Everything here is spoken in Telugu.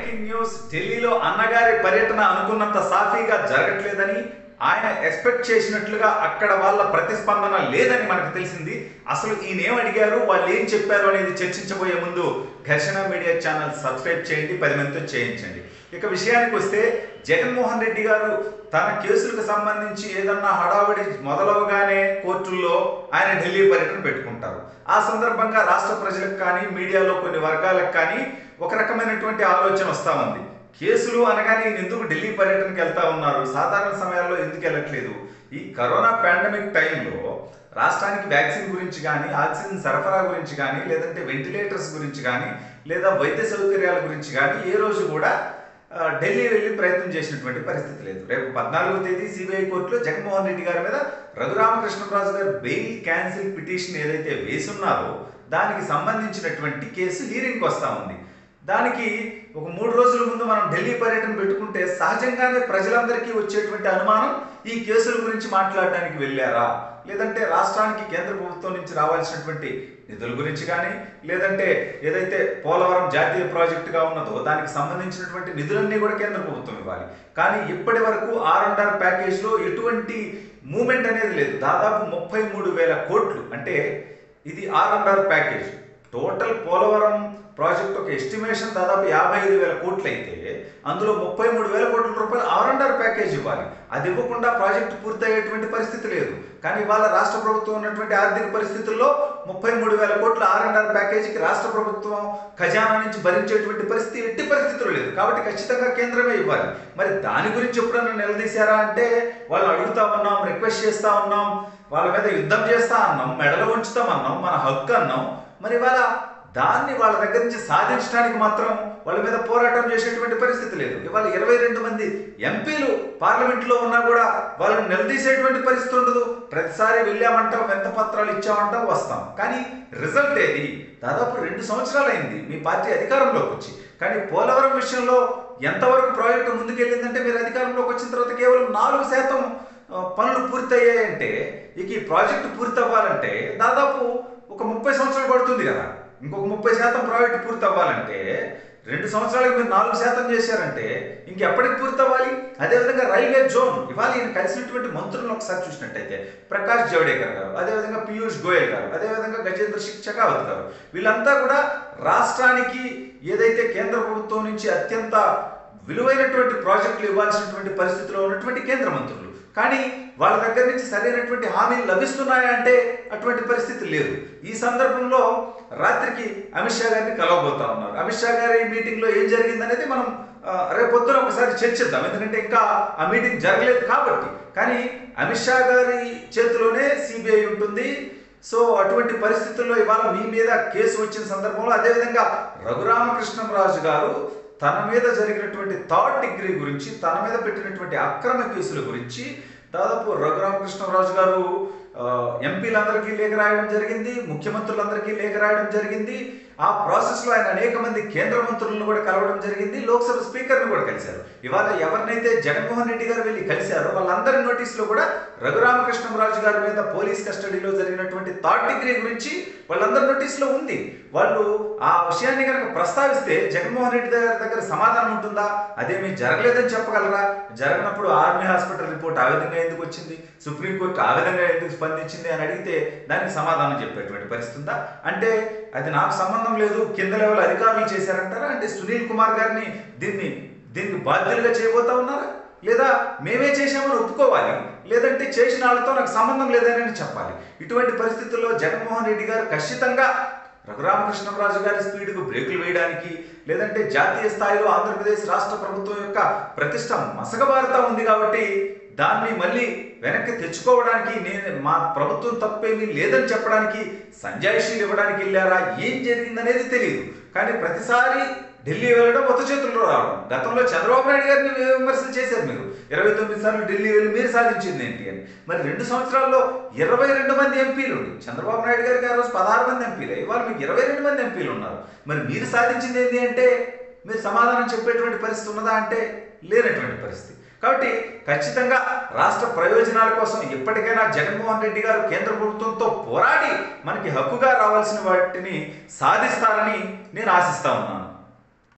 బ్రేకింగ్ న్యూస్ ఢిల్లీలో అన్నగారి పర్యటన అనుకున్నంత సాఫీగా జరగట్లేదని ఆయన ఎక్స్పెక్ట్ చేసినట్లుగా అక్కడ వాళ్ళ ప్రతిస్పందన లేదని మనకు తెలిసింది అసలు ఈయన ఏం అడిగారు వాళ్ళు ఏం చెప్పారు అనేది చర్చించబోయే ముందు ఘర్షణ మీడియా ఛానల్ సబ్స్క్రైబ్ చేయండి పది మందితో చేయించండి ఇక విషయానికి వస్తే జగన్మోహన్ రెడ్డి గారు తన కేసులకు సంబంధించి ఏదన్నా హడావిడి మొదలవగానే కోర్టుల్లో ఆయన ఢిల్లీ పర్యటన పెట్టుకుంటారు ఆ సందర్భంగా రాష్ట్ర ప్రజలకు కానీ మీడియాలో కొన్ని వర్గాలకు కానీ ఒక రకమైనటువంటి ఆలోచన వస్తూ ఉంది కేసులు అనగానే ఈయన ఎందుకు ఢిల్లీ పర్యటనకి వెళ్తా ఉన్నారు సాధారణ సమయాల్లో ఎందుకు వెళ్ళట్లేదు ఈ కరోనా పాండమిక్ టైంలో రాష్ట్రానికి వ్యాక్సిన్ గురించి కానీ ఆక్సిజన్ సరఫరా గురించి కానీ లేదంటే వెంటిలేటర్స్ గురించి కానీ లేదా వైద్య సౌకర్యాల గురించి కానీ ఏ రోజు కూడా ఆ, ఢిల్లీ వెళ్ళి ప్రయత్నం చేసినటువంటి పరిస్థితి లేదు రేపు పద్నాలుగో తేదీ సిబిఐ కోర్టులో జగన్మోహన్ రెడ్డి గారి మీద రఘురామకృష్ణరాజు గారు బెయిల్ క్యాన్సిల్ పిటిషన్ ఏదైతే వేసున్నారో దానికి సంబంధించినటువంటి కేసు హీరింగ్కి వస్తూ ఉంది దానికి ఒక మూడు రోజుల ముందు మనం ఢిల్లీ పర్యటన పెట్టుకుంటే సహజంగానే ప్రజలందరికీ వచ్చేటువంటి అనుమానం ఈ కేసుల గురించి మాట్లాడడానికి వెళ్ళారా లేదంటే రాష్ట్రానికి కేంద్ర ప్రభుత్వం నుంచి రావాల్సినటువంటి నిధుల గురించి కానీ లేదంటే ఏదైతే పోలవరం జాతీయ ప్రాజెక్టుగా ఉన్నదో దానికి సంబంధించినటువంటి నిధులన్నీ కూడా కేంద్ర ప్రభుత్వం ఇవ్వాలి కానీ ఇప్పటి వరకు ఆర్ అండ్ ఆర్ ప్యాకేజ్లో ఎటువంటి మూమెంట్ అనేది లేదు దాదాపు ముప్పై మూడు వేల కోట్లు అంటే ఇది R and R package total Polavaram project ఒక ఎస్టిమేషన్ దాదాపు యాభై ఐదు వేల కోట్లు అయితే అందులో ముప్పై మూడు వేల కోట్ల రూపాయలు ఆర్ అండ్ ఆర్ ప్యాకేజ్ ఇవ్వాలి అది ఇవ్వకుండా ప్రాజెక్ట్ పూర్తయ్యేటువంటి పరిస్థితి లేదు కానీ ఇవాళ రాష్ట్ర ప్రభుత్వం ఉన్నటువంటి ఆర్థిక పరిస్థితుల్లో ముప్పై మూడు వేల కోట్ల ఆర్ అండ్ ఆర్ ప్యాకేజీకి రాష్ట్ర ప్రభుత్వం ఖజానా నుంచి భరించేటువంటి పరిస్థితి ఎట్టి పరిస్థితులు లేదు కాబట్టి ఖచ్చితంగా కేంద్రమే ఇవ్వాలి మరి దాని గురించి ఎప్పుడైనా నిలదీశారా అంటే వాళ్ళు అడుగుతా ఉన్నాం రిక్వెస్ట్ చేస్తా ఉన్నాం వాళ్ళ మీద యుద్ధం చేస్తా అన్నాం మెడలు ఉంచుతాం అన్నాం మన హక్కు అన్నాం మరి ఇవాళ దాన్ని వాళ్ళ దగ్గర నుంచి సాధించడానికి మాత్రం వాళ్ళ మీద పోరాటం చేసేటువంటి పరిస్థితి లేదు ఇవాళ ఇరవై రెండు మంది ఎంపీలు పార్లమెంట్లో ఉన్నా కూడా వాళ్ళని నిలదీసేటువంటి పరిస్థితి ఉండదు ప్రతిసారి వెళ్ళామంటాం ఎంత పత్రాలు ఇచ్చామంటాం వస్తాం కానీ రిజల్ట్ ఏది దాదాపు రెండు సంవత్సరాలు అయింది మీ పార్టీ అధికారంలోకి వచ్చి కానీ పోలవరం విషయంలో ఎంతవరకు ప్రాజెక్టు ముందుకెళ్ళిందంటే మీరు అధికారంలోకి వచ్చిన తర్వాత కేవలం నాలుగు శాతం ఆ, పనులు పూర్తయ్యాయంటే ఇక ఈ ప్రాజెక్టు పూర్తి అవ్వాలంటే దాదాపు ఒక ముప్పై సంవత్సరాలు పడుతుంది కదా ఇంకొక ముప్పై శాతం ప్రాజెక్టు పూర్తి అవ్వాలంటే రెండు సంవత్సరాలకు మీరు నాలుగు శాతం చేశారంటే ఇంకెప్పటికి పూర్తి అవ్వాలి అదేవిధంగా రైల్వే జోన్ ఇవాళ ఈయన కలిసినటువంటి మంత్రులను ఒకసారి చూసినట్టయితే ప్రకాష్ జవడేకర్ గారు అదేవిధంగా పీయూష్ గోయల్ గారు అదేవిధంగా గజేంద్ర సింగ్ షెకావత్ గారు వీళ్ళంతా కూడా రాష్ట్రానికి ఏదైతే కేంద్ర ప్రభుత్వం నుంచి అత్యంత విలువైనటువంటి ప్రాజెక్టులు ఇవ్వాల్సినటువంటి పరిస్థితిలో ఉన్నటువంటి కేంద్ర మంత్రులు కానీ వాళ్ళ దగ్గర నుంచి సరైనటువంటి హామీలు లభిస్తున్నాయా అంటే అటువంటి పరిస్థితి లేదు ఈ సందర్భంలో రాత్రికి అమిత్ షా గారిని కలవబోతా ఉన్నారు అమిత్ షా గారి మీటింగ్లో ఏం జరిగిందనేది మనం ఆ, రేపొద్దున ఒకసారి చర్చిద్దాం ఎందుకంటే ఇంకా ఆ మీటింగ్ జరగలేదు కాబట్టి కానీ అమిత్ షా గారి చేతిలోనే సిబిఐ ఉంటుంది సో అటువంటి పరిస్థితుల్లో ఇవాళ మీ మీద కేసు వచ్చిన సందర్భంలో అదేవిధంగా రఘురామకృష్ణరాజు గారు తన మీద జరిగినటువంటి థర్డ్ డిగ్రీ గురించి తన మీద పెట్టినటువంటి అక్రమ కేసుల గురించి దాదాపు రఘురామకృష్ణరాజు గారు ఆ, ఎంపీలందరికీ లేఖ రాయడం జరిగింది ముఖ్యమంత్రులందరికీ లేఖ రాయడం జరిగింది ఆ ప్రాసెస్లో ఆయన అనేక మంది కేంద్ర మంత్రులను కూడా కలవడం జరిగింది లోక్సభ స్పీకర్ని కూడా కలిశారు ఇవాళ ఎవరినైతే జగన్మోహన్ రెడ్డి గారు వెళ్ళి కలిశారో వాళ్ళందరి నోటీసులో కూడా రఘురామకృష్ణరాజు గారి మీద పోలీస్ కస్టడీలో జరిగినటువంటి థర్డ్ డిగ్రీ గురించి వాళ్ళందరి నోటీసులో ఉంది వాళ్ళు ఆ విషయాన్ని కనుక ప్రస్తావిస్తే జగన్మోహన్ రెడ్డి గారి దగ్గర సమాధానం ఉంటుందా అదేమీ జరగలేదని చెప్పగలరా జరగనప్పుడు ఆర్మీ హాస్పిటల్ రిపోర్ట్ ఆ విధంగా ఎందుకు వచ్చింది సుప్రీంకోర్టు ఆ విధంగా ఎందుకు స్పందించింది అని అడిగితే దానికి సమాధానం చెప్పేటువంటి పరిస్థితి ఉందా అంటే అది నాకు సంబంధం లేదు కింద లెవెల్ అధికారులు చేశారంటారా అంటే సునీల్ కుమార్ గారిని దీన్ని దీనికి బాధ్యులుగా చేయబోతా ఉన్నారా లేదా మేమే చేశామని ఒప్పుకోవాలి లేదంటే చేసిన వాళ్ళతో నాకు సంబంధం లేదని చెప్పాలి ఇటువంటి పరిస్థితుల్లో జగన్మోహన్ రెడ్డి గారు ఖచ్చితంగా రఘురామకృష్ణరాజు గారి స్పీడ్కు బ్రేకులు వేయడానికి లేదంటే జాతీయ స్థాయిలో ఆంధ్రప్రదేశ్ రాష్ట్ర ప్రభుత్వం యొక్క ప్రతిష్ట మసకబారుతా ఉంది కాబట్టి దాన్ని మళ్ళీ వెనక్కి తెచ్చుకోవడానికి నేను మా ప్రభుత్వం తప్పేమీ లేదని చెప్పడానికి సంజాయిషీలు ఇవ్వడానికి వెళ్ళారా ఏం జరిగిందనేది తెలియదు కానీ ప్రతిసారి ఢిల్లీ వెళ్ళడం కొత్త చేతుల్లో రావడం గతంలో చంద్రబాబు నాయుడు గారిని విమర్శలు చేశారు మీరు ఇరవై తొమ్మిది సార్లు ఢిల్లీ వెళ్ళి మీరు సాధించింది ఏంటి అని మరి రెండు సంవత్సరాల్లో ఇరవై రెండు మంది ఎంపీలు ఉండి చంద్రబాబు నాయుడు గారికి ఆ రోజు పదహారు మంది ఎంపీలు ఇవాళ మీకు ఇరవై రెండు మంది ఎంపీలు ఉన్నారు మరి మీరు సాధించింది ఏంటి అంటే మీరు సమాధానం చెప్పేటువంటి పరిస్థితి ఉన్నదా అంటే లేనటువంటి పరిస్థితి కాబట్టి ఖచ్చితంగా రాష్ట్ర ప్రయోజనాల కోసం ఎప్పటికైనా జగన్మోహన్ రెడ్డి గారు కేంద్ర ప్రభుత్వంతో పోరాడి మనకి హక్కుగా రావాల్సిన వాటిని సాధిస్తారని నేను ఆశిస్తా ఉన్నాను